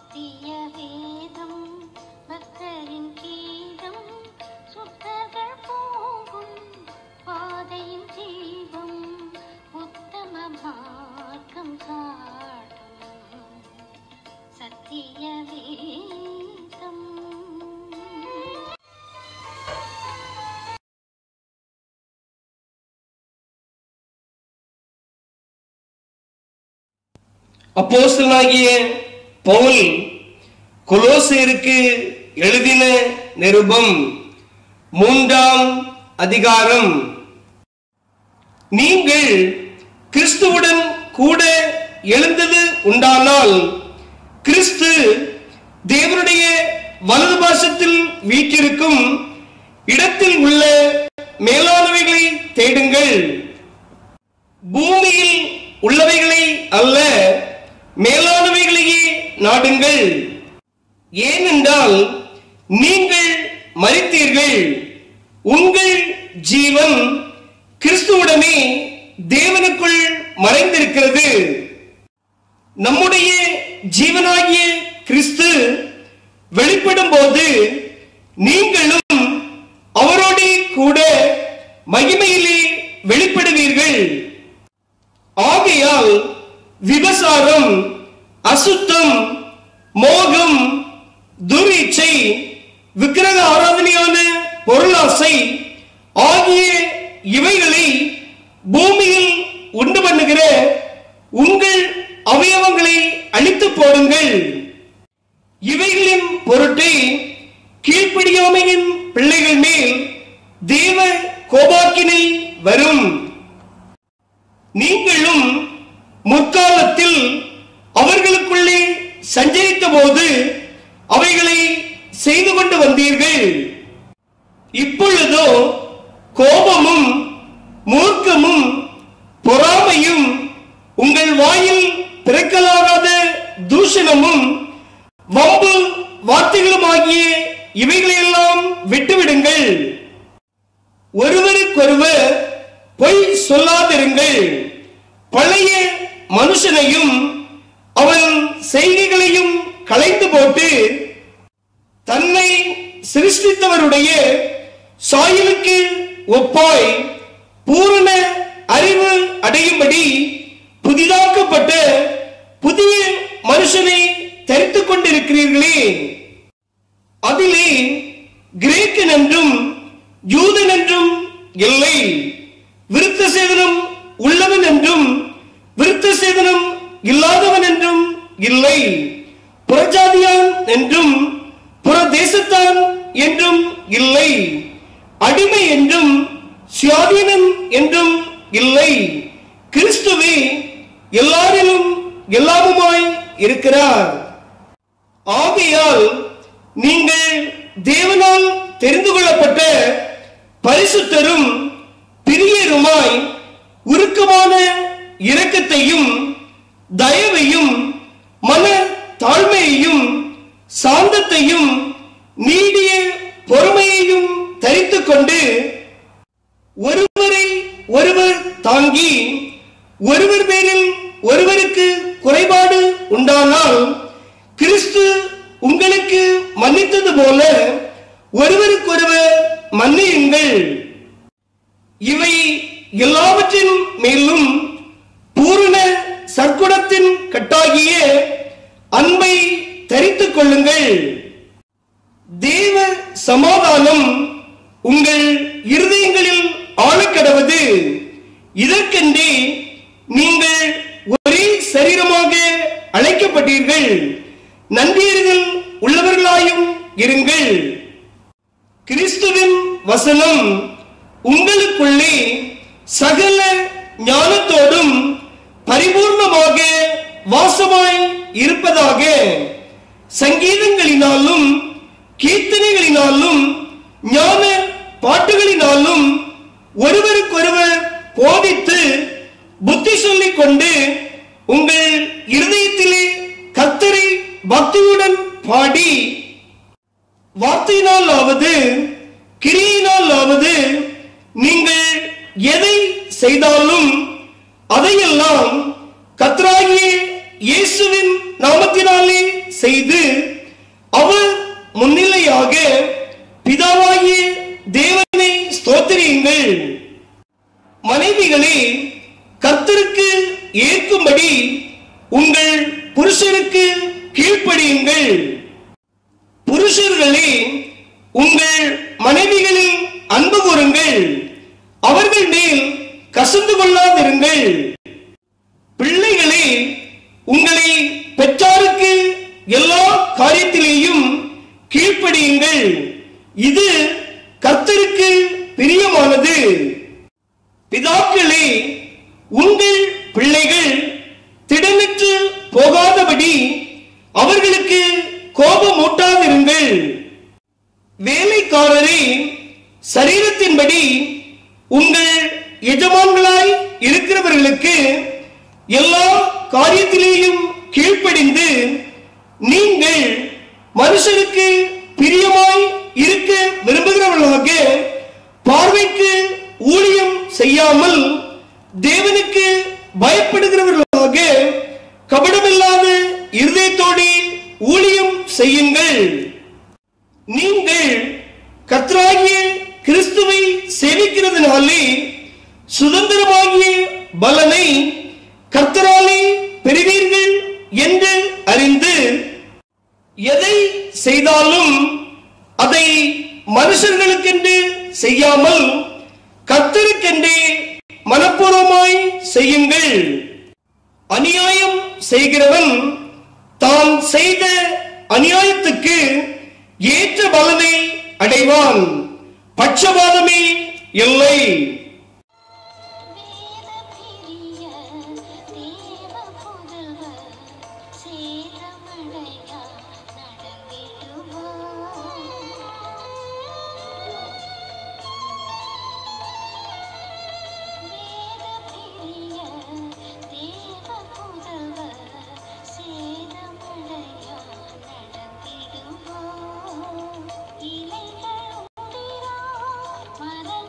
சத்திய வேதம் பக்தரின் கீதம் சுத்தர்கள் போகும் பாதையின் ஜீவம் உத்தம மார்க்கம் காட்டும் சத்திய வேதம் அப்போஸ்தலனாகிய பவுல் கொலோசேருக்கு எழுதின நிருபம் மூன்றாம் அதிகாரம் நீங்கள் கிறிஸ்துவுடன் கூட எழுந்தது உண்டானால் கிறிஸ்து தேவனுடைய வலது பாசத்தில் வீற்றிருக்கும் இடத்தில் உள்ள மேலானவைகளை தேடுங்கள் பூமியில் உள்ளவைகளை அல்ல மேலானவைகளையே நாடுங்கள் ஏனென்றால் நீங்கள் மறித்தீர்கள் உங்கள் ஜீவன் கிறிஸ்துவுடனே தேவனுக்குள் மறைந்திருக்கிறது நம்முடைய ஜீவனாகிய கிறிஸ்து வெளிப்படும் போது நீங்களும் அவரோடு கூட மகிமையிலே வெளிப்படுவீர்கள் ஆகையால் விபசாரம் அசுத்தம் மோகம் துரிச்சை விக்கிரக ஆராதனையான பொருளாசை ஆகிய இவைகளை பூமியில் உண்டு பண்ணுகிற உங்கள் அவயவங்களை அழித்து போடுங்கள் இவைகளின் பொருட்டே கீழ்ப்படியாமையின் பிள்ளைகள் மேல் தேவ கோபாக்கினை வரும் நீங்களும் முற்காலத்தில் அவர்களுக்குள்ளே சஞ்சரித்த போது அவைகளை செய்து கொண்டு வந்தீர்கள் இப்பொழுதோ கோபமும் மூர்க்கமும் பொறாமையும் உங்கள் வாயில் பிறக்கலாகாத தூஷணமும் வம்பு வார்த்தைகளுமாகிய இவைகளையெல்லாம் விட்டுவிடுங்கள் ஒருவருக்கொருவர் பொய் சொல்லாதிருங்கள் பழைய மனுஷனையும் அவன் செய்கைகளையும் களைந்து போட்டு தன்னை சிருஷ்டித்தவருடைய சாயலுக்கு ஒப்பாய் பூரண அறிவு அடையும்படி புதிதாக்கப்பட்ட புதிய மனுஷனை தரித்துக் கொண்டிருக்கிறீர்களே அதிலே கிரேக்கன் என்றும் யூதன் என்றும் இல்லை விருத்த சேதனம் உள்ளவன் என்றும் விருத்த சேதனம் இல்லாதவன் என்றும் இல்லை புறஜாதியான் என்றும் புறதேசத்தான் என்றும் இல்லை அடிமை என்றும் சுயாதீனன் என்றும் இல்லை கிறிஸ்துவே எல்லாரிலும் எல்லாமுமாய் இருக்கிறார் ஆகையால் நீங்கள் தேவனால் தெரிந்து கொள்ளப்பட்ட பரிசுத்தரும் பிரியருமாய் உருக்கமான இரக்கத்தையும் தயவையும் மன தாழ்மையையும் சாந்தத்தையும் நீடிய பொறுமையையும் தரித்துக் கொண்டு ஒருவரை ஒருவர் தாங்கி ஒருவர் பேரில் ஒருவருக்கு குறைபாடு உண்டானால் கிறிஸ்து உங்களுக்கு மன்னித்தது போல ஒருவருக்கொருவர் மன்னியுங்கள் இவை எல்லாவற்றின் மேலும் பூரண சற்குணத்தின் கட்டாகிய அன்பை தரித்துக் கொள்ளுங்கள் தேவ சமாதானம் உங்கள் இருதயங்களில் ஆழக்கடவது இதற்கென்றே நீங்கள் ஒரே சரீரமாக அழைக்கப்பட்டீர்கள் நன்றியர்கள் உள்ளவர்களாயும் இருங்கள் கிறிஸ்துவின் வசனம் உங்களுக்குள்ளே சகல ஞானத்தோடும் பரிபூர்ணமாக வாசமாய் இருப்பதாக சங்கீதங்களினாலும் கீர்த்தனைகளினாலும் ஞான பாட்டுகளினாலும் ஒருவருக்கொருவர் போதித்து புத்தி சொல்லிக் கொண்டு உங்கள் இருதயத்திலே கத்தரை பக்தியுடன் பாடி வார்த்தையினால் ஆவது கிரியினால் ஆவது நீங்கள் எதை செய்தாலும் அதையெல்லாம் கத்ராகிய இயேசுவின் நாமத்தினாலே செய்து அவர் முன்னிலையாக பிதாவாகிய தேவனை ஸ்தோத்திரியுங்கள் மனைவிகளே கர்த்தருக்கு ஏற்கும்படி உங்கள் புருஷருக்கு கீழ்ப்படியுங்கள் புருஷர்களே உங்கள் மனைவிகளில் அன்பு கூறுங்கள் அவர்கள் மேல் கசந்து கொள்ளாதிருங்கள் பிள்ளைகளே உங்களை பெற்றாருக்கு எல்லா காரியத்திலேயும் கீழ்ப்படியுங்கள் இது கர்த்தருக்கு பிரியமானது பிதாக்களே உங்கள் பிள்ளைகள் திடனற்று போகாதபடி அவர்களுக்கு கோபமூட்டாதிருங்கள் வேலைக்காரரே சரீரத்தின்படி உங்கள் எஜமான்களாய் இருக்கிறவர்களுக்கு எல்லா காரியத்திலேயும் கீழ்ப்படிந்து நீங்கள் மனுஷருக்கு பிரியமாய் இருக்க விரும்புகிறவர்களாக பார்வைக்கு ஊழியம் செய்யாமல் தேவனுக்கு பயப்படுகிறவர்களாக கபடமில்லாத இருதயத்தோடு ஊழியம் செய்யுங்கள் நீங்கள் கர்த்தராகிய கிறிஸ்துவை சேவிக்கிறதுனாலே சுதந்திரமாகிய பலனை கர்த்தராலே பெறுவீர்கள் என்று அறிந்து எதை செய்தாலும் அதை மனுஷர்களுக்கென்று செய்யாமல் கர்த்தருக்கென்றே மனப்பூர்வமாய் செய்யுங்கள் அநியாயம் செய்கிறவன் தான் செய்த அநியாயத்துக்கு ஏற்ற பலனை அடைவான் பட்சபாதமே இல்லை வேதபிரிய தேவ புதல்வர் சேதமடையா வேதபிரிய தேவ புதல்வர் சேதமடையா நடந்திடுவோம் இலைகள் உதிரா மர